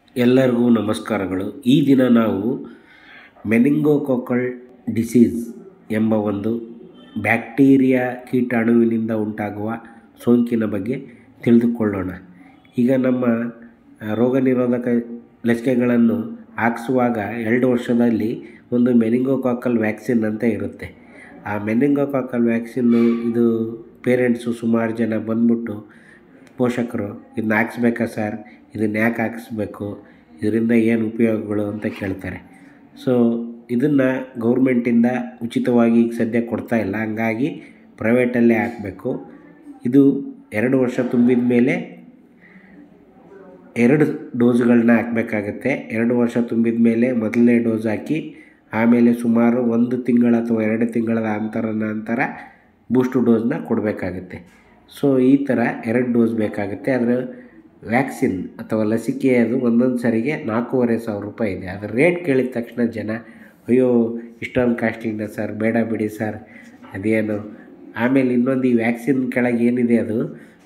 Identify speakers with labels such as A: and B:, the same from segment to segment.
A: ಎಲ್ಲರಿಗೂ ನಮಸ್ಕಾರಗಳು ಈ ದಿನ ನಾವು ಮೆನಿಂಗೋಕೋಕಲ್ ಡಿಸೀಸ್ ಎಂಬ ಒಂದು ಬ್ಯಾಕ್ಟೀರಿಯಾ ಕೀಟಾಣುವಿನಿಂದ ಉಂಟಾಗುವ ಸೋಂಕಿನ ಬಗ್ಗೆ ತಿಳಿದುಕೊಳ್ಳೋಣ ಈಗ ನಮ್ಮ ಆ, ರೋಗ ನಿರೋಧಕ ಲಸಿಕೆಗಳನ್ನು ಹಾಕ್ಸುವಾಗ ಎರಡು ವರ್ಷದಲ್ಲಿ ಒಂದು ಮೆನಿಂಗೋಕಾಕಲ್ ವ್ಯಾಕ್ಸಿನ್ ಅಂತ ಇರುತ್ತೆ ಆ ಮೆನಿಂಗೋಕಾಕಲ್ ವ್ಯಾಕ್ಸಿನ್ನು ಇದು ಪೇರೆಂಟ್ಸು ಸುಮಾರು ಜನ ಬಂದ್ಬಿಟ್ಟು ಪೋಷಕರು ಇದನ್ನ ಹಾಕ್ಸ್ಬೇಕಾ ಸರ್ ಇದನ್ನ ಯಾಕೆ ಹಾಕಿಸ್ಬೇಕು ಇದರಿಂದ ಏನು ಉಪಯೋಗಗಳು ಅಂತ ಕೇಳ್ತಾರೆ ಸೊ ಇದನ್ನು ಗೌರ್ಮೆಂಟಿಂದ ಉಚಿತವಾಗಿ ಈಗ ಸದ್ಯ ಕೊಡ್ತಾ ಇಲ್ಲ ಹಂಗಾಗಿ ಪ್ರೈವೇಟಲ್ಲೇ ಹಾಕಬೇಕು ಇದು ಎರಡು ವರ್ಷ ತುಂಬಿದ ಮೇಲೆ ಎರಡು ಡೋಸ್ಗಳನ್ನ ಹಾಕಬೇಕಾಗತ್ತೆ ಎರಡು ವರ್ಷ ತುಂಬಿದ ಮೇಲೆ ಮೊದಲನೇ ಡೋಸ್ ಹಾಕಿ ಆಮೇಲೆ ಸುಮಾರು ಒಂದು ತಿಂಗಳ ಅಥವಾ ಎರಡು ತಿಂಗಳ ಅಂತರ ನಂತರ ಬೂಸ್ಟ್ ಡೋಸ್ನ ಕೊಡಬೇಕಾಗುತ್ತೆ ಸೊ ಈ ಥರ ಎರಡು ಡೋಸ್ ಬೇಕಾಗುತ್ತೆ ಅದರ ವ್ಯಾಕ್ಸಿನ್ ಅಥವಾ ಲಸಿಕೆ ಅದು ಒಂದೊಂದು ಸರಿಗೆ ನಾಲ್ಕೂವರೆ ಸಾವಿರ ರೂಪಾಯಿ ಇದೆ ಅದರ ರೇಟ್ ಕೇಳಿದ ತಕ್ಷಣ ಜನ ಅಯ್ಯೋ ಇಷ್ಟೊಂದು ಕಾಸ್ಟ್ಲಿನ ಸರ್ ಬೇಡ ಬಿಡಿ ಸರ್ ಅದೇನು ಆಮೇಲೆ ಇನ್ನೊಂದು ಈ ವ್ಯಾಕ್ಸಿನ್ ಕೆಳಗೆ ಏನಿದೆ ಅದು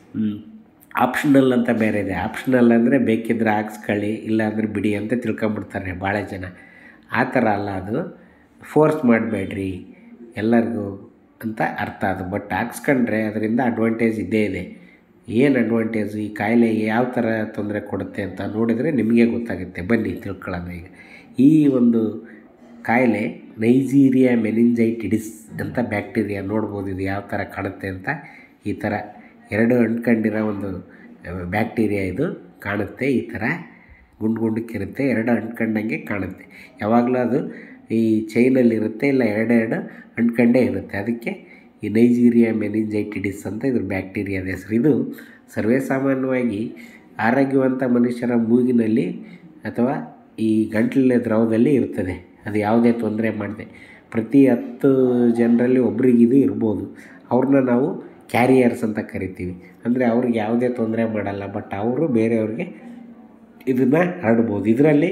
A: ಆಪ್ಷನಲ್ ಅಂತ ಬೇರೆ ಇದೆ ಆಪ್ಷನಲ್ ಅಂದರೆ ಬೇಕಿದ್ರೆ ಹಾಕ್ಸ್ಕೊಳ್ಳಿ ಇಲ್ಲ ಅಂದರೆ ಬಿಡಿ ಅಂತ ತಿಳ್ಕೊಂಬಿಡ್ತಾರೆ ಭಾಳ ಜನ ಆ ಥರ ಅಲ್ಲ ಅದು ಫೋರ್ಸ್ ಮಾಡಬೇಡ್ರಿ ಎಲ್ಲರಿಗೂ ಅಂತ ಅರ್ಥ ಅದು ಬಟ್ ಹಾಕ್ಸ್ಕೊಂಡ್ರೆ ಅದರಿಂದ ಅಡ್ವಾಂಟೇಜ್ ಇದ್ದೇ ಇದೆ ಏನು ಅಡ್ವಾಂಟೇಜ್ ಈ ಕಾಯಿಲೆ ಯಾವ ಥರ ತೊಂದರೆ ಕೊಡುತ್ತೆ ಅಂತ ನೋಡಿದರೆ ನಿಮಗೆ ಗೊತ್ತಾಗುತ್ತೆ ಬನ್ನಿ ತಿಳ್ಕೊಳ್ಳೋಣ ಈಗ ಈ ಒಂದು ಕಾಯಿಲೆ ನೈಜೀರಿಯಾ ಮೆನಿಂಜೈಟಿಡಿಸ್ ಅಂತ ಬ್ಯಾಕ್ಟೀರಿಯಾ ನೋಡ್ಬೋದು ಇದು ಯಾವ ಥರ ಕಾಣುತ್ತೆ ಅಂತ ಈ ಥರ ಎರಡು ಅಂಟ್ಕೊಂಡಿರೋ ಒಂದು ಬ್ಯಾಕ್ಟೀರಿಯಾ ಇದು ಕಾಣುತ್ತೆ ಈ ಥರ ಗುಂಡು ಗುಂಡಕ್ಕಿರುತ್ತೆ ಎರಡು ಅಂಟ್ಕೊಂಡಂಗೆ ಕಾಣುತ್ತೆ ಯಾವಾಗಲೂ ಅದು ಈ ಚೈನಲ್ಲಿರುತ್ತೆ ಇಲ್ಲ ಎರಡೆರಡು ಅಂಟ್ಕೊಂಡೇ ಇರುತ್ತೆ ಅದಕ್ಕೆ ಈ ನೈಜೀರಿಯಾ ಮೆನಿಂಜೈಟಿಡಿಸ್ ಅಂತ ಇದ್ರ ಬ್ಯಾಕ್ಟೀರಿಯಾದ ಹೆಸರು ಇದು ಸರ್ವೇ ಸಾಮಾನ್ಯವಾಗಿ ಆರೋಗ್ಯವಂತ ಮನುಷ್ಯರ ಮೂಗಿನಲ್ಲಿ ಅಥವಾ ಈ ಗಂಟಲಿನ ದ್ರವದಲ್ಲಿ ಇರ್ತದೆ ಅದು ಯಾವುದೇ ತೊಂದರೆ ಮಾಡದೆ ಪ್ರತಿ ಹತ್ತು ಜನರಲ್ಲಿ ಒಬ್ರಿಗೆ ಇದು ಇರ್ಬೋದು ಅವ್ರನ್ನ ನಾವು ಕ್ಯಾರಿಯರ್ಸ್ ಅಂತ ಕರಿತೀವಿ ಅಂದರೆ ಅವ್ರಿಗೆ ಯಾವುದೇ ತೊಂದರೆ ಮಾಡಲ್ಲ ಬಟ್ ಅವರು ಬೇರೆಯವ್ರಿಗೆ ಇದನ್ನು ಹರಡ್ಬೋದು ಇದರಲ್ಲಿ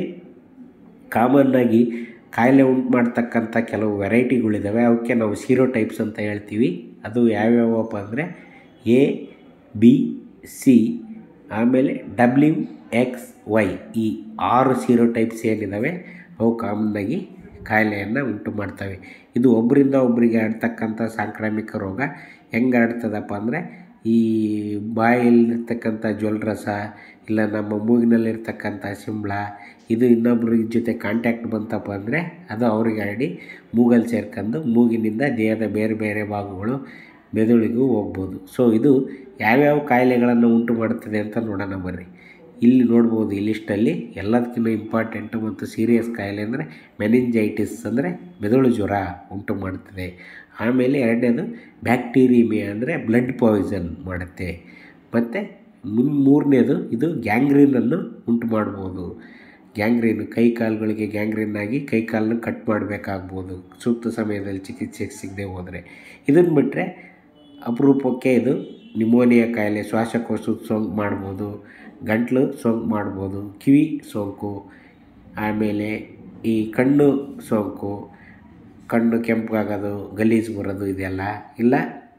A: ಕಾಮನ್ನಾಗಿ ಕಾಯಿಲೆ ಉಂಟು ಮಾಡ್ತಕ್ಕಂಥ ಕೆಲವು ವೆರೈಟಿಗಳಿದ್ದಾವೆ ಅವಕ್ಕೆ ನಾವು ಸೀರೋ ಟೈಪ್ಸ್ ಅಂತ ಹೇಳ್ತೀವಿ ಅದು ಯಾವ್ಯಾವಪ್ಪ ಅಂದರೆ ಎ ಬಿ ಸಿ ಆಮೇಲೆ ಡಬ್ಲ್ಯೂ ಎಕ್ಸ್ ವೈ ಈ ಆರು ಸೀರೋ ಟೈಪ್ಸ್ ಏನಿದ್ದಾವೆ ಅವು ಕಾಮನ್ನಾಗಿ ಕಾಯಿಲೆಯನ್ನು ಉಂಟು ಮಾಡ್ತವೆ ಇದು ಒಬ್ಬರಿಂದ ಒಬ್ಬರಿಗೆ ಹರಡ್ತಕ್ಕಂಥ ಸಾಂಕ್ರಾಮಿಕ ರೋಗ ಹೆಂಗೆ ಹರಡ್ತದಪ್ಪ ಅಂದರೆ ಈ ಬಾಯಲ್ಲಿರ್ತಕ್ಕಂಥ ಜ್ವಲರಸ ಇಲ್ಲ ನಮ್ಮ ಮೂಗಿನಲ್ಲಿರ್ತಕ್ಕಂಥ ಸಿಂಬಳ ಇದು ಇನ್ನೊಬ್ಬರ ಜೊತೆ ಕಾಂಟ್ಯಾಕ್ಟ್ ಬಂತಪ್ಪ ಅಂದರೆ ಅದು ಅವ್ರಿಗೆ ಹರಡಿ ಮೂಗಲ್ಲಿ ಸೇರ್ಕೊಂಡು ಮೂಗಿನಿಂದ ದೇಹದ ಬೇರೆ ಬೇರೆ ಭಾಗಗಳು ಮೆದುಳಿಗೂ ಹೋಗ್ಬೋದು ಸೊ ಇದು ಯಾವ್ಯಾವ ಕಾಯಿಲೆಗಳನ್ನು ಉಂಟು ಮಾಡುತ್ತದೆ ಅಂತ ನೋಡೋಣ ಬರ್ರಿ ಇಲ್ಲಿ ನೋಡ್ಬೋದು ಈ ಲಿಸ್ಟಲ್ಲಿ ಎಲ್ಲದಕ್ಕಿಂತ ಇಂಪಾರ್ಟೆಂಟು ಮತ್ತು ಸೀರಿಯಸ್ ಕಾಯಿಲೆ ಅಂದರೆ ಮೆನಿಂಜೈಟಿಸ್ ಅಂದರೆ ಮೆದುಳು ಜ್ವರ ಉಂಟು ಮಾಡುತ್ತದೆ ಆಮೇಲೆ ಎರಡನೇದು ಬ್ಯಾಕ್ಟೀರಿಮಿಯಾ ಅಂದರೆ ಬ್ಲಡ್ ಪಾಯ್ಸನ್ ಮಾಡುತ್ತೆ ಮತ್ತು ಮುನ್ ಮೂರನೇದು ಇದು ಗ್ಯಾಂಗ್ರೀನನ್ನು ಉಂಟು ಮಾಡ್ಬೋದು ಗ್ಯಾಂಗ್ರೀನ್ ಕೈ ಕಾಲುಗಳಿಗೆ ಗ್ಯಾಂಗ್ರೀನ್ ಆಗಿ ಕೈ ಕಾಲನ್ನು ಕಟ್ ಮಾಡಬೇಕಾಗ್ಬೋದು ಸೂಕ್ತ ಸಮಯದಲ್ಲಿ ಚಿಕಿತ್ಸೆ ಸಿಗದೆ ಹೋದರೆ ಇದನ್ನು ಬಿಟ್ಟರೆ ಅಪರೂಪಕ್ಕೆ ಇದು ನಿಮೋನಿಯಾ ಕಾಯಿಲೆ ಶ್ವಾಸಕೋಶದ ಸೋಂಕು ಮಾಡ್ಬೋದು ಗಂಟ್ಲು ಸೋಂಕು ಮಾಡ್ಬೋದು ಕಿವಿ ಸೋಂಕು ಆಮೇಲೆ ಈ ಕಣ್ಣು ಸೋಂಕು ಕಣ್ಣು ಕೆಂಪಾಗೋದು ಗಲೀಜು ಬರೋದು ಇದೆಲ್ಲ ಇಲ್ಲ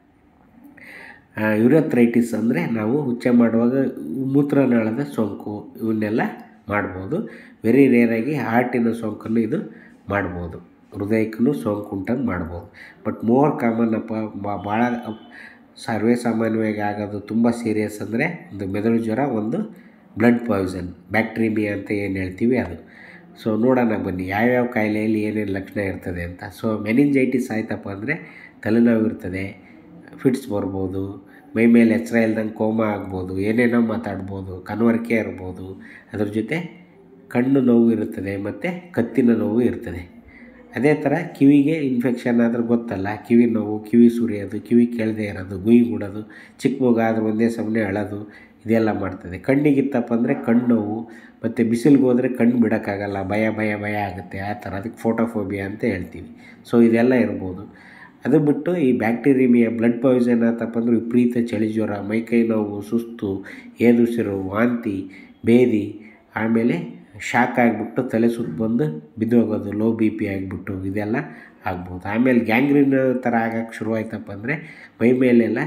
A: ಯುರಥ್ರೈಟಿಸ್ ಅಂದರೆ ನಾವು ಉಚ್ಚ ಮಾಡುವಾಗ ಮೂತ್ರನಾಳದ ಸೋಂಕು ಇವನ್ನೆಲ್ಲ ಮಾಡ್ಬೋದು ವೆರಿ ರೇರಾಗಿ ಹಾರ್ಟಿನ ಸೋಂಕನ್ನು ಇದು ಮಾಡ್ಬೋದು ಹೃದಯಕ್ಕೂ ಸೋಂಕು ಉಂಟಂಗೆ ಮಾಡ್ಬೋದು ಬಟ್ ಮೋರ್ ಕಾಮನ್ ಅಪ್ಪ ಭಾಳ ಸರ್ವೇ ಸಾಮಾನ್ಯವಾಗಿ ಆಗೋದು ತುಂಬ ಸೀರಿಯಸ್ ಅಂದರೆ ಒಂದು ಮೆದುಳು ಜ್ವರ ಒಂದು ಬ್ಲಡ್ ಪಾಯ್ಸನ್ ಬ್ಯಾಕ್ಟೀರಿಮಿಯಾ ಅಂತ ಏನು ಹೇಳ್ತೀವಿ ಅದು ಸೊ ನೋಡೋಣ ಬನ್ನಿ ಯಾವ್ಯಾವ ಕಾಯಿಲೆಯಲ್ಲಿ ಏನೇನು ಲಕ್ಷಣ ಇರ್ತದೆ ಅಂತ ಸೊ ಮೆನಿಂಜೈಟಿಸ್ ಆಯ್ತಪ್ಪ ಅಂದರೆ ತಲೆನೋವು ಇರ್ತದೆ ಫಿಟ್ಸ್ ಬರ್ಬೋದು ಮೈ ಮೇಲೆ ಎಚ್ಚರ ಇಲ್ದಂಗೆ ಕೋಮ ಆಗ್ಬೋದು ಏನೇನೋ ಮಾತಾಡ್ಬೋದು ಕನವರಿಕೆ ಇರ್ಬೋದು ಅದ್ರ ಜೊತೆ ಕಣ್ಣು ನೋವು ಇರುತ್ತದೆ ಮತ್ತು ಕತ್ತಿನ ನೋವು ಇರ್ತದೆ ಅದೇ ಥರ ಕಿವಿಗೆ ಇನ್ಫೆಕ್ಷನ್ ಆದ್ರೆ ಗೊತ್ತಲ್ಲ ಕಿವಿ ನೋವು ಕಿವಿ ಸುರಿಯೋದು ಕಿವಿ ಕೇಳದೆ ಇರೋದು ಗುಯಿ ಗುಡೋದು ಚಿಕ್ಕ ಮಗು ಆದ್ರೆ ಒಂದೇ ಸಮನೆ ಅಳೋದು ಇದೆಲ್ಲ ಮಾಡ್ತದೆ ಕಣ್ಣಿಗಿತ್ತಪ್ಪ ಅಂದರೆ ಕಣ್ಣು ನೋವು ಮತ್ತು ಬಿಸಿಲಿಗೆ ಹೋದರೆ ಕಣ್ಣು ಬಿಡೋಕ್ಕಾಗಲ್ಲ ಭಯ ಭಯ ಭಯ ಆಗುತ್ತೆ ಆ ಥರ ಅದಕ್ಕೆ ಫೋಟೋಫೋಬಿಯಾ ಅಂತ ಹೇಳ್ತೀವಿ ಸೊ ಇದೆಲ್ಲ ಇರ್ಬೋದು ಅದು ಬಿಟ್ಟು ಈ ಬ್ಯಾಕ್ಟೀರಿಮಿಯಾ ಬ್ಲಡ್ ಪಾಯ್ಸನ್ ಆತಪ್ಪ ಅಂದ್ರೆ ವಿಪರೀತ ಚಳಿ ಜ್ವರ ಮೈಕೈ ನೋವು ಸುಸ್ತು ಏದುಸಿರು ವಾಂತಿ ಬೇದಿ ಆಮೇಲೆ ಶಾಕ್ ಆಗಿಬಿಟ್ಟು ತಲೆ ಸುತ್ತ ಬಂದು ಬಿದ್ದೋಗೋದು ಲೋ ಬಿ ಪಿ ಆಗಿಬಿಟ್ಟು ಇದೆಲ್ಲ ಆಗ್ಬೋದು ಆಮೇಲೆ ಗ್ಯಾಂಗ್ರೀನ್ ಥರ ಆಗಕ್ಕೆ ಶುರುವಾಯ್ತಪ್ಪ ಅಂದರೆ ಮೈ ಮೇಲೆಲ್ಲ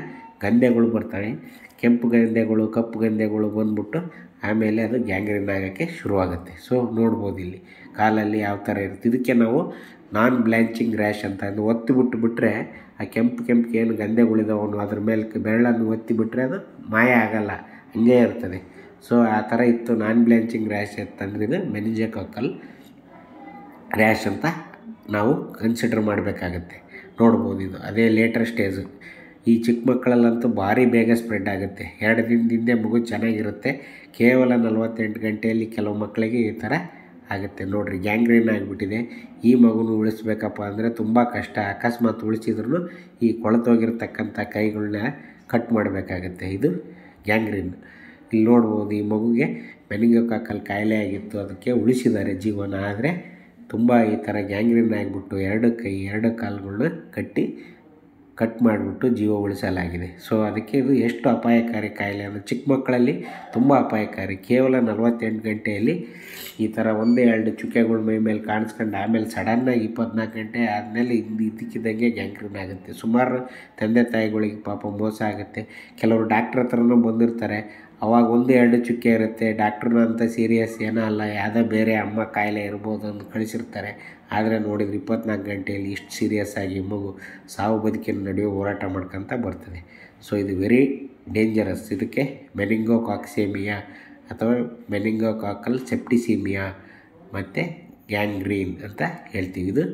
A: ಗಂಧೆಗಳು ಬರ್ತವೆ ಕೆಂಪು ಗಂಧೆಗಳು ಕಪ್ಪು ಗಂಧೆಗಳು ಬಂದ್ಬಿಟ್ಟು ಆಮೇಲೆ ಅದು ಗ್ಯಾಂಗ್ರೀನ್ ಆಗೋಕ್ಕೆ ಶುರುವಾಗುತ್ತೆ ಸೊ ನೋಡ್ಬೋದು ಇಲ್ಲಿ ಕಾಲಲ್ಲಿ ಯಾವ ಥರ ಇರುತ್ತೆ ಇದಕ್ಕೆ ನಾವು ನಾನ್ ಬ್ಲ್ಯಾಂಚಿಂಗ್ ರ್ಯಾಶ್ ಅಂತ ಅದು ಒತ್ತಿ ಬಿಟ್ಟು ಬಿಟ್ಟರೆ ಆ ಕೆಂಪು ಕೆಂಪು ಏನು ಗಂಧೆಗಳಿದಾವನು ಅದ್ರ ಮೇಲೆ ಬೆರಳನ್ನು ಒತ್ತಿ ಬಿಟ್ಟರೆ ಅದು ಮಾಯ ಆಗಲ್ಲ ಹಂಗೇ ಇರ್ತದೆ ಸೊ ಆ ಥರ ಇತ್ತು ನಾನ್ ಬ್ಲ್ಯಾಂಚಿಂಗ್ ರ್ಯಾಶ್ ಅಂತಂದ್ರೆ ಇದು ಮೆನಿಜೆಕಾಕಲ್ ರ್ಯಾಶ್ ಅಂತ ನಾವು ಕನ್ಸಿಡರ್ ಮಾಡಬೇಕಾಗತ್ತೆ ನೋಡ್ಬೋದು ಇದು ಅದೇ ಲೇಟರ್ ಸ್ಟೇಜು ಈ ಚಿಕ್ಕ ಮಕ್ಕಳಲ್ಲಂತೂ ಭಾರಿ ಬೇಗ ಸ್ಪ್ರೆಡ್ ಆಗುತ್ತೆ ಎರಡು ದಿನದಿಂದ ಮಗು ಚೆನ್ನಾಗಿರುತ್ತೆ ಕೇವಲ ನಲವತ್ತೆಂಟು ಗಂಟೆಯಲ್ಲಿ ಕೆಲವು ಮಕ್ಕಳಿಗೆ ಈ ಥರ ಆಗುತ್ತೆ ನೋಡಿರಿ ಗ್ಯಾಂಗ್ರೀನ್ ಆಗಿಬಿಟ್ಟಿದೆ ಈ ಮಗುನ ಉಳಿಸ್ಬೇಕಪ್ಪ ಅಂದರೆ ತುಂಬ ಕಷ್ಟ ಅಕಸ್ಮಾತ್ ಉಳಿಸಿದ್ರು ಈ ಕೊಳೆತೋಗಿರ್ತಕ್ಕಂಥ ಕೈಗಳನ್ನ ಕಟ್ ಮಾಡಬೇಕಾಗತ್ತೆ ಇದು ಗ್ಯಾಂಗ್ರೀನ್ ಇಲ್ಲಿ ನೋಡ್ಬೋದು ಈ ಮಗುಗೆ ಮೆನಿಂಗೋಕಾಕಲ್ ಕಾಯಿಲೆ ಆಗಿತ್ತು ಅದಕ್ಕೆ ಉಳಿಸಿದ್ದಾರೆ ಜೀವನ ಆದರೆ ತುಂಬ ಈ ಥರ ಗ್ಯಾಂಗ್ರೀನ್ ಆಗಿಬಿಟ್ಟು ಎರಡು ಕೈ ಎರಡು ಕಾಲುಗಳನ್ನ ಕಟ್ಟಿ ಕಟ್ ಮಾಡಿಬಿಟ್ಟು ಜೀವ ಉಳಿಸಲಾಗಿದೆ ಸೊ ಅದಕ್ಕೆ ಇದು ಎಷ್ಟು ಅಪಾಯಕಾರಿ ಕಾಯಿಲೆ ಅಂದರೆ ಚಿಕ್ಕ ಮಕ್ಕಳಲ್ಲಿ ತುಂಬ ಅಪಾಯಕಾರಿ ಕೇವಲ ನಲವತ್ತೆಂಟು ಗಂಟೆಯಲ್ಲಿ ಈ ಥರ ಒಂದೇ ಎರಡು ಚುಕ್ಕೆಗಳ ಮೈ ಮೇಲೆ ಕಾಣಿಸ್ಕೊಂಡು ಆಮೇಲೆ ಸಡನ್ನಾಗಿ ಇಪ್ಪತ್ನಾಲ್ಕು ಗಂಟೆ ಆದಮೇಲೆ ಇದ್ದು ಇದ್ದಕ್ಕಿದ್ದಂಗೆ ಗ್ಯಾಂಗ್ರೀನ್ ಆಗುತ್ತೆ ಸುಮಾರು ತಂದೆ ತಾಯಿಗಳಿಗೆ ಪಾಪ ಮೋಸ ಆಗುತ್ತೆ ಕೆಲವರು ಡಾಕ್ಟ್ರ್ ಹತ್ರನೂ ಬಂದಿರ್ತಾರೆ ಅವಾಗ ಒಂದು ಎರಡು ಚುಕ್ಕೆ ಇರುತ್ತೆ ಡಾಕ್ಟ್ರನ್ನ ಅಂತ ಸೀರಿಯಸ್ ಏನೋ ಅಲ್ಲ ಯಾವುದೋ ಬೇರೆ ಅಮ್ಮ ಕಾಯಿಲೆ ಇರ್ಬೋದು ಅಂತ ಕಳಿಸಿರ್ತಾರೆ ಆದರೆ ನೋಡಿದ್ರೆ ಇಪ್ಪತ್ನಾಲ್ಕು ಗಂಟೆಯಲ್ಲಿ ಇಷ್ಟು ಸೀರಿಯಸ್ ಆಗಿ ಮಗು ಸಾವು ಬದುಕಿನ ನಡುವೆ ಹೋರಾಟ ಮಾಡ್ಕೊತ ಬರ್ತದೆ ಸೊ ಇದು ವೆರಿ ಡೇಂಜರಸ್ ಇದಕ್ಕೆ ಮೆನಿಂಗೋಕಾಕ್ಸೇಮಿಯಾ ಅಥವಾ ಮೆನಿಂಗೋಕಾಕಲ್ ಸೆಪ್ಟಿಸೀಮಿಯಾ ಮತ್ತು ಗ್ಯಾಂಗ್ರೀನ್ ಅಂತ ಹೇಳ್ತೀವಿ ಇದು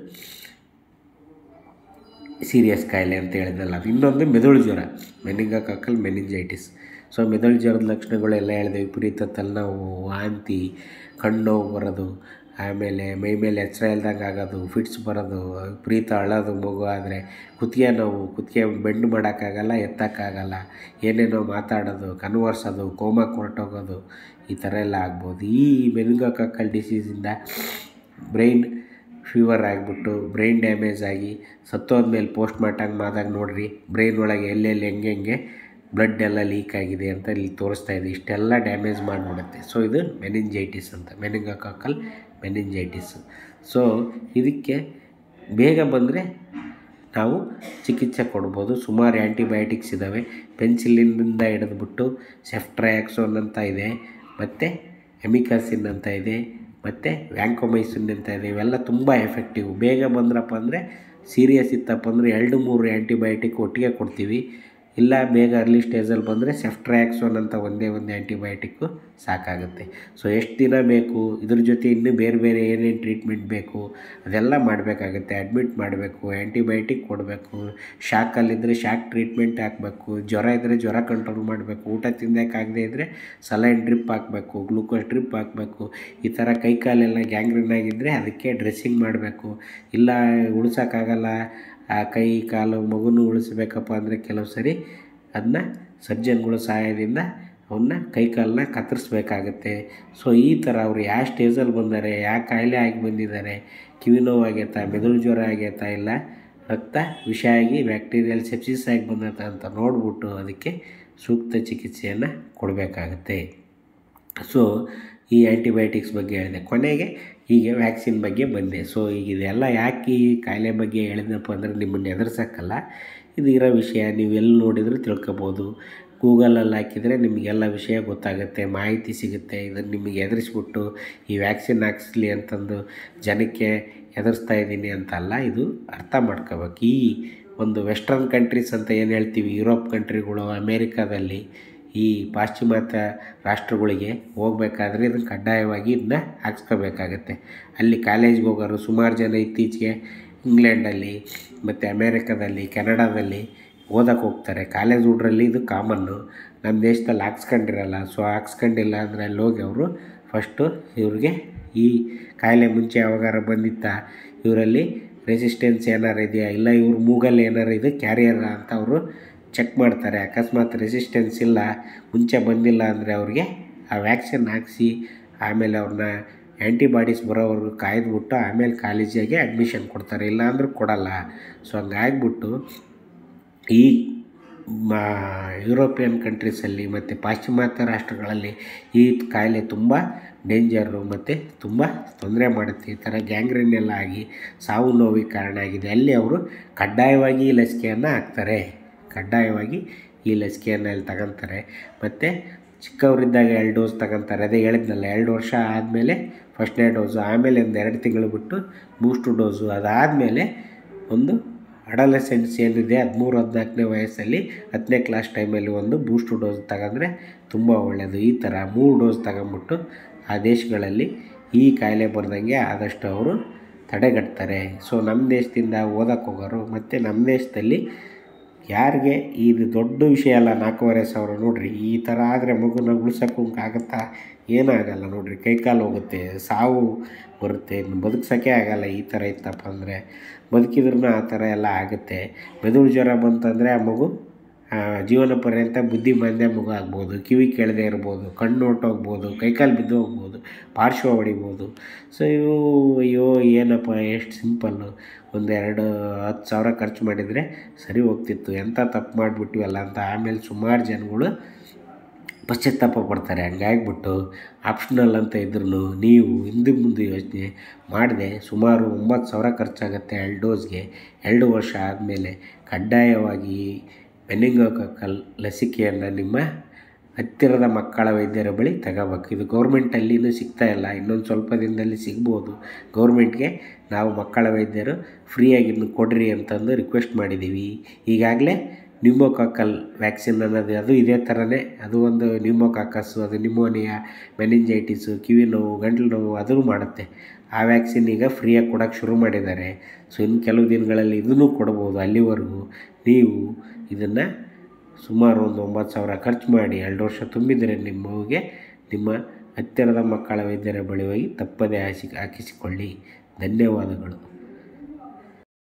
A: ಸೀರಿಯಸ್ ಕಾಯಿಲೆ ಅಂತ ಹೇಳಿದ್ನಲ್ಲ ಅದು ಇನ್ನೊಂದು ಮೆದುಳು ಜ್ವರ ಮೆನಿಂಗೋಕಾಕಲ್ ಮೆನಿಂಜೈಟಿಸ್ ಸೊ ಮೆದುಳು ಜ್ವರದ ಲಕ್ಷಣಗಳೆಲ್ಲ ಹೇಳಿದೆ ವಿಪರೀತ ತಲೆನೋವು ವಾಂತಿ ಕಣ್ಣು ಬರೋದು ಆಮೇಲೆ ಮೈ ಮೇಲೆ ಎಚ್ಚರ ಇಲ್ದಂಗೆ ಆಗೋದು ಫಿಟ್ಸ್ ಬರೋದು ವಿಪರೀತ ಅಳೋದು ಮಗು ಆದರೆ ಕುತ್ತಿಗೆ ನೋವು ಕುತ್ತಿಗೆ ಬೆಂಡ್ ಮಾಡೋಕ್ಕಾಗಲ್ಲ ಎತ್ತಕ್ಕಾಗಲ್ಲ ಏನೇನೋ ಮಾತಾಡೋದು ಕನ್ವರ್ಸೋದು ಕೋಮಕ್ಕೆ ಹೊರಟೋಗೋದು ಈ ಥರ ಎಲ್ಲ ಆಗ್ಬೋದು ಈ ಮೆನಿಂಗೋಕಾಕಲ್ ಡಿಸೀಸಿಂದ ಬ್ರೈನ್ ಫೀವರ್ ಆಗಿಬಿಟ್ಟು ಬ್ರೈನ್ ಡ್ಯಾಮೇಜ್ ಆಗಿ ಸತ್ತೋದ್ಮೇಲೆ ಪೋಸ್ಟ್ ಮಾರ್ಟಮ್ ಆದಾಗ ನೋಡಿರಿ ಬ್ರೈನ್ ಒಳಗೆ ಎಲ್ಲೆಲ್ಲಿ ಹೆಂಗೆ ಹೆಂಗೆ ಬ್ಲಡ್ ಎಲ್ಲ ಲೀಕ್ ಆಗಿದೆ ಅಂತ ಇಲ್ಲಿ ತೋರಿಸ್ತಾ ಇದೆ ಇಷ್ಟೆಲ್ಲ ಡ್ಯಾಮೇಜ್ ಮಾಡಿಬಿಡುತ್ತೆ ಸೊ ಇದು ಮೆನಿಂಜೈಟಿಸ್ ಅಂತ ಮೆನಿಂಗೋಕಾಕಲ್ ಮೆನಿಂಜೈಟಿಸ್ ಸೊ ಇದಕ್ಕೆ ಬೇಗ ಬಂದರೆ ನಾವು ಚಿಕಿತ್ಸೆ ಕೊಡ್ಬೋದು ಸುಮಾರು ಆ್ಯಂಟಿಬಯೋಟಿಕ್ಸ್ ಇದ್ದಾವೆ ಪೆನ್ಸಿಲಿನಿಂದ ಹಿಡಿದ್ಬಿಟ್ಟು ಸೆಫ್ಟ್ರಯಾಕ್ಸೋನ್ ಅಂತ ಇದೆ ಮತ್ತು ಎಮಿಕಾಸಿನ್ ಅಂತ ಇದೆ ಮತ್ತು ವ್ಯಾಂಕೋಮೈಸಿನ್ ಅಂತ ಇದೆ ಇವೆಲ್ಲ ತುಂಬ ಎಫೆಕ್ಟಿವ್ ಬೇಗ ಬಂದ್ರಪ್ಪ ಅಂದರೆ ಸೀರಿಯಸ್ ಇತ್ತಪ್ಪ ಅಂದರೆ ಎರಡು ಮೂರು ಆ್ಯಂಟಿಬಯೋಟಿಕ್ ಒಟ್ಟಿಗೆ ಕೊಡ್ತೀವಿ ಇಲ್ಲ ಬೇಗ ಅರ್ಲಿ ಸ್ಟೇಜಲ್ಲಿ ಬಂದರೆ ಸೆಫ್ಟ್ರ್ಯಾಕ್ಸೋನ್ ಅಂತ ಒಂದೇ ಒಂದು ಆ್ಯಂಟಿಬಯೋಟಿಕ್ಕು ಸಾಕಾಗುತ್ತೆ ಸೊ ಎಷ್ಟು ದಿನ ಬೇಕು ಇದ್ರ ಜೊತೆ ಇನ್ನೂ ಬೇರೆ ಬೇರೆ ಏನೇನು ಟ್ರೀಟ್ಮೆಂಟ್ ಬೇಕು ಅದೆಲ್ಲ ಮಾಡಬೇಕಾಗುತ್ತೆ ಅಡ್ಮಿಟ್ ಮಾಡಬೇಕು ಆ್ಯಂಟಿಬಯೋಟಿಕ್ ಕೊಡಬೇಕು ಶಾಕಲ್ಲಿದ್ದರೆ ಶಾಕ್ ಟ್ರೀಟ್ಮೆಂಟ್ ಹಾಕಬೇಕು ಜ್ವರ ಇದ್ದರೆ ಜ್ವರ ಕಂಟ್ರೋಲ್ ಮಾಡಬೇಕು ಊಟ ತಿಂದಕ್ಕಾಗದೇ ಇದ್ದರೆ ಸಲೈನ್ ಡ್ರಿಪ್ ಹಾಕಬೇಕು ಗ್ಲೂಕೋಸ್ ಡ್ರಿಪ್ ಹಾಕಬೇಕು ಈ ಥರ ಕೈ ಕಾಲೆಲ್ಲ ಗ್ಯಾಂಗ್ರೀನ್ ಆಗಿದ್ದರೆ ಅದಕ್ಕೆ ಡ್ರೆಸ್ಸಿಂಗ್ ಮಾಡಬೇಕು ಇಲ್ಲ ಉಳ್ಸೋಕ್ಕಾಗಲ್ಲ ಆ ಕೈ ಕಾಲು ಮಗುನೂ ಉಳಿಸ್ಬೇಕಪ್ಪ ಅಂದರೆ ಕೆಲವು ಸರಿ ಅದನ್ನ ಸರ್ಜನ್ಗಳ ಸಹಾಯದಿಂದ ಅವನ್ನ ಕೈ ಕಾಲನ್ನ ಕತ್ತರಿಸ್ಬೇಕಾಗತ್ತೆ ಸೊ ಈ ಥರ ಅವ್ರು ಯಾವ ಸ್ಟೇಜಲ್ಲಿ ಬಂದಾರೆ ಯಾವ ಕಾಯಿಲೆ ಆಗಿ ಬಂದಿದ್ದಾರೆ ಕಿವಿ ನೋವು ಆಗೈತಾ ಮೆದುಳು ಜ್ವರ ಆಗೈತಾ ಇಲ್ಲ ರಕ್ತ ವಿಷ ಆಗಿ ಬ್ಯಾಕ್ಟೀರಿಯಲ್ ಸೆಪ್ಸಿಸ್ ಆಗಿ ಬಂದೈತಾ ಅಂತ ನೋಡಿಬಿಟ್ಟು ಅದಕ್ಕೆ ಸೂಕ್ತ ಚಿಕಿತ್ಸೆಯನ್ನು ಕೊಡಬೇಕಾಗತ್ತೆ ಸೊ ಈ ಆ್ಯಂಟಿಬಯೋಟಿಕ್ಸ್ ಬಗ್ಗೆ ಹೇಳಿದೆ ಕೊನೆಗೆ ಹೀಗೆ ವ್ಯಾಕ್ಸಿನ್ ಬಗ್ಗೆ ಬಂದೆ ಸೊ ಈಗ ಇದೆಲ್ಲ ಯಾಕೆ ಈ ಕಾಯಿಲೆ ಬಗ್ಗೆ ಹೇಳಿದ್ನಪ್ಪ ಅಂದರೆ ನಿಮ್ಮನ್ನು ಎದುರ್ಸೋಕ್ಕಲ್ಲ ಇದು ಇರೋ ವಿಷಯ ನೀವು ಎಲ್ಲಿ ನೋಡಿದರೂ ತಿಳ್ಕೊಬೋದು ಗೂಗಲಲ್ಲಿ ಹಾಕಿದರೆ ನಿಮಗೆಲ್ಲ ವಿಷಯ ಗೊತ್ತಾಗುತ್ತೆ ಮಾಹಿತಿ ಸಿಗುತ್ತೆ ಇದನ್ನು ನಿಮಗೆ ಎದುರಿಸ್ಬಿಟ್ಟು ಈ ವ್ಯಾಕ್ಸಿನ್ ಹಾಕ್ಸ್ಲಿ ಅಂತಂದು ಜನಕ್ಕೆ ಎದುರಿಸ್ತಾ ಇದ್ದೀನಿ ಅಂತಲ್ಲ ಇದು ಅರ್ಥ ಮಾಡ್ಕೋಬೇಕು ಈ ಒಂದು ವೆಸ್ಟರ್ನ್ ಕಂಟ್ರೀಸ್ ಅಂತ ಏನು ಹೇಳ್ತೀವಿ ಯುರೋಪ್ ಕಂಟ್ರಿಗಳು ಅಮೇರಿಕಾದಲ್ಲಿ ಈ ಪಾಶ್ಚಿಮಾತ್ಯ ರಾಷ್ಟ್ರಗಳಿಗೆ ಹೋಗ್ಬೇಕಾದ್ರೆ ಇದನ್ನು ಕಡ್ಡಾಯವಾಗಿ ಇದನ್ನ ಹಾಕ್ಸ್ಕೋಬೇಕಾಗತ್ತೆ ಅಲ್ಲಿ ಕಾಲೇಜ್ಗೆ ಹೋಗೋರು ಸುಮಾರು ಜನ ಇತ್ತೀಚೆಗೆ ಇಂಗ್ಲೆಂಡಲ್ಲಿ ಮತ್ತು ಅಮೇರಿಕಾದಲ್ಲಿ ಕೆನಡಾದಲ್ಲಿ ಓದಕ್ಕೆ ಹೋಗ್ತಾರೆ ಕಾಲೇಜ್ ಹುಡ್ರಲ್ಲಿ ಇದು ಕಾಮನ್ನು ನಮ್ಮ ದೇಶದಲ್ಲಿ ಹಾಕ್ಸ್ಕೊಂಡಿರಲ್ಲ ಸೊ ಹಾಕ್ಸ್ಕೊಂಡಿಲ್ಲ ಅಂದರೆ ಅಲ್ಲಿ ಹೋಗಿ ಅವರು ಫಸ್ಟು ಇವ್ರಿಗೆ ಈ ಕಾಯಿಲೆ ಮುಂಚೆ ಯಾವಾಗಾರ ಬಂದಿತ್ತಾ ಇವರಲ್ಲಿ ರೆಸಿಸ್ಟೆನ್ಸ್ ಏನಾರು ಇದೆಯಾ ಇಲ್ಲ ಇವ್ರ ಮೂಗಲ್ಲಿ ಏನಾರು ಇದೆ ಕ್ಯಾರಿಯರ್ ಅಂತ ಅವರು ಚೆಕ್ ಮಾಡ್ತಾರೆ ಅಕಸ್ಮಾತ್ ರೆಸಿಸ್ಟೆನ್ಸ್ ಇಲ್ಲ ಮುಂಚೆ ಬಂದಿಲ್ಲ ಅಂದರೆ ಅವ್ರಿಗೆ ಆ ವ್ಯಾಕ್ಸಿನ್ ಹಾಕ್ಸಿ ಆಮೇಲೆ ಅವ್ರನ್ನ ಆ್ಯಂಟಿಬಾಡೀಸ್ ಬರೋವರೆಗೂ ಕಾಯ್ದುಬಿಟ್ಟು ಆಮೇಲೆ ಕಾಲೇಜಿಗೆ ಅಡ್ಮಿಷನ್ ಕೊಡ್ತಾರೆ ಇಲ್ಲ ಅಂದ್ರೆ ಕೊಡಲ್ಲ ಸೊ ಹಂಗಾಗ್ಬಿಟ್ಟು ಈ ಮಾ ಯುರೋಪಿಯನ್ ಕಂಟ್ರೀಸಲ್ಲಿ ಮತ್ತು ಪಾಶ್ಚಿಮಾತ್ಯ ರಾಷ್ಟ್ರಗಳಲ್ಲಿ ಈ ಕಾಯಿಲೆ ತುಂಬ ಡೇಂಜರು ಮತ್ತು ತುಂಬ ತೊಂದರೆ ಮಾಡುತ್ತೆ ಈ ಥರ ಗ್ಯಾಂಗ್ರೀನ್ ಎಲ್ಲ ಆಗಿ ಸಾವು ನೋವಿಗೆ ಕಾರಣ ಆಗಿದೆ ಅಲ್ಲಿ ಅವರು ಕಡ್ಡಾಯವಾಗಿ ಈ ಲಸಿಕೆಯನ್ನು ಹಾಕ್ತಾರೆ ಕಡ್ಡಾಯವಾಗಿ ಈ ಲಸಿಕೆಯನ್ನು ಇಲ್ಲಿ ತಗೊತಾರೆ ಮತ್ತು ಚಿಕ್ಕವರಿದ್ದಾಗ ಎರಡು ಡೋಸ್ ತಗೊತಾರೆ ಅದೇ ಹೇಳಿದ್ನಲ್ಲ ಎರಡು ವರ್ಷ ಆದಮೇಲೆ ಫಸ್ಟ್ನೇ ಡೋಸು ಆಮೇಲೆ ಒಂದು ಎರಡು ತಿಂಗಳು ಬಿಟ್ಟು ಬೂಸ್ಟು ಡೋಸು ಅದಾದಮೇಲೆ ಒಂದು ಅಡಲಸೆಂಟ್ಸ್ ಏನಿದೆ ಹದಿಮೂರು ಹದಿನಾಲ್ಕನೇ ವಯಸ್ಸಲ್ಲಿ ಹತ್ತನೇ ಕ್ಲಾಸ್ ಟೈಮಲ್ಲಿ ಒಂದು ಬೂಸ್ಟು ಡೋಸ್ ತಗೊಂಡ್ರೆ ತುಂಬ ಒಳ್ಳೆಯದು ಈ ಥರ ಮೂರು ಡೋಸ್ ತಗೊಂಬಿಟ್ಟು ಆ ದೇಶಗಳಲ್ಲಿ ಈ ಕಾಯಿಲೆ ಬರ್ದಂಗೆ ಆದಷ್ಟು ಅವರು ತಡೆಗಟ್ತಾರೆ ಸೊ ನಮ್ಮ ದೇಶದಿಂದ ಓದಕ್ಕೆ ಹೋಗೋರು ಮತ್ತು ನಮ್ಮ ದೇಶದಲ್ಲಿ ಯಾರಿಗೆ ಇದು ದೊಡ್ಡ ವಿಷಯ ಅಲ್ಲ ನಾಲ್ಕೂವರೆ ಸಾವಿರ ನೋಡಿರಿ ಈ ಥರ ಆದರೆ ಮಗುನ ಉಳ್ಸೋಕ್ಕೂ ಆಗುತ್ತಾ ಏನಾಗಲ್ಲ ನೋಡಿರಿ ಕೈಕಾಲು ಹೋಗುತ್ತೆ ಸಾವು ಬರುತ್ತೆ ಇನ್ನು ಬದುಕ್ಸೋಕ್ಕೆ ಆಗಲ್ಲ ಈ ಥರ ಇತ್ತಪ್ಪ ಅಂದರೆ ಬದುಕಿದ್ರೂ ಆ ಥರ ಎಲ್ಲ ಆಗುತ್ತೆ ಮೆದುಳು ಜ್ವರ ಬಂತಂದರೆ ಆ ಮಗು ಜೀವನ ಪರ್ಯಂತ ಬುದ್ಧಿಮಾಂದ್ಯ ಮಗು ಆಗ್ಬೋದು ಕಿವಿ ಕೇಳದೆ ಇರ್ಬೋದು ಕಣ್ಣು ಹೊರ್ಟೋಗ್ಬೋದು ಕೈಕಾಲು ಬಿದ್ದು ಹೋಗ್ಬೋದು ಪಾರ್ಶ್ವ ಹೊಡಿಬೋದು ಸೊ ಇವು ಅಯ್ಯೋ ಏನಪ್ಪ ಎಷ್ಟು ಸಿಂಪಲ್ಲು ಒಂದೆರಡು ಹತ್ತು ಸಾವಿರ ಖರ್ಚು ಮಾಡಿದರೆ ಸರಿ ಹೋಗ್ತಿತ್ತು ಎಂಥ ತಪ್ಪು ಮಾಡಿಬಿಟ್ವಲ್ಲ ಅಂತ ಆಮೇಲೆ ಸುಮಾರು ಜನಗಳು ಪಶ್ಚಾತ್ತಾಪ ಪಡ್ತಾರೆ ಹಂಗಾಗ್ಬಿಟ್ಟು ಆಪ್ಷನಲ್ ಅಂತ ಇದ್ರೂ ನೀವು ಹಿಂದೆ ಮುಂದೆ ಯೋಚನೆ ಮಾಡದೆ ಸುಮಾರು ಒಂಬತ್ತು ಸಾವಿರ ಖರ್ಚಾಗುತ್ತೆ ಎರಡು ಡೋಸ್ಗೆ ಎರಡು ವರ್ಷ ಆದಮೇಲೆ ಕಡ್ಡಾಯವಾಗಿ ಮೆನಿಂಗೋಕಾಕಲ್ ಲಸಿಕೆಯನ್ನು ನಿಮ್ಮ ಹತ್ತಿರದ ಮಕ್ಕಳ ವೈದ್ಯರ ಬಳಿ ತಗೋಬೇಕು ಇದು ಗೌರ್ಮೆಂಟಲ್ಲಿನೂ ಸಿಗ್ತಾ ಇಲ್ಲ ಇನ್ನೊಂದು ಸ್ವಲ್ಪ ದಿನದಲ್ಲಿ ಸಿಗ್ಬೋದು ಗೌರ್ಮೆಂಟ್ಗೆ ನಾವು ಮಕ್ಕಳ ವೈದ್ಯರು ಫ್ರೀಯಾಗಿ ಇನ್ನು ಕೊಡ್ರಿ ಅಂತಂದು ರಿಕ್ವೆಸ್ಟ್ ಮಾಡಿದ್ದೀವಿ ಈಗಾಗಲೇ ನ್ಯೂಮೋಕಾಕಲ್ ವ್ಯಾಕ್ಸಿನ್ ಅನ್ನೋದು ಅದು ಇದೇ ಥರನೇ ಅದು ಒಂದು ನ್ಯೂಮೋಕಾಕಸ್ಸು ಅದು ನ್ಯೂಮೋನಿಯಾ ಮೆನಿಂಜೈಟಿಸು ಕಿವಿ ನೋವು ಗಂಟಲು ನೋವು ಅದೂ ಮಾಡುತ್ತೆ ಆ ವ್ಯಾಕ್ಸಿನ್ ಈಗ ಫ್ರೀಯಾಗಿ ಕೊಡೋಕ್ಕೆ ಶುರು ಮಾಡಿದ್ದಾರೆ ಸೊ ಇನ್ನು ಕೆಲವು ದಿನಗಳಲ್ಲಿ ಇದನ್ನು ಕೊಡ್ಬೋದು ಅಲ್ಲಿವರೆಗೂ ನೀವು ಇದನ್ನು ಸುಮಾರು ಒಂದು ಒಂಬತ್ತು ಸಾವಿರ ಖರ್ಚು ಮಾಡಿ ಎರಡು ವರ್ಷ ತುಂಬಿದರೆ ನಿಮ್ಮ ಮಗುಗೆ ನಿಮ್ಮ ಹತ್ತಿರದ ಮಕ್ಕಳ ವೈದ್ಯರ ಬಳಿ ಹೋಗಿ ತಪ್ಪದೇ ಹಾಸಿ ಹಾಕಿಸಿಕೊಳ್ಳಿ ಧನ್ಯವಾದಗಳು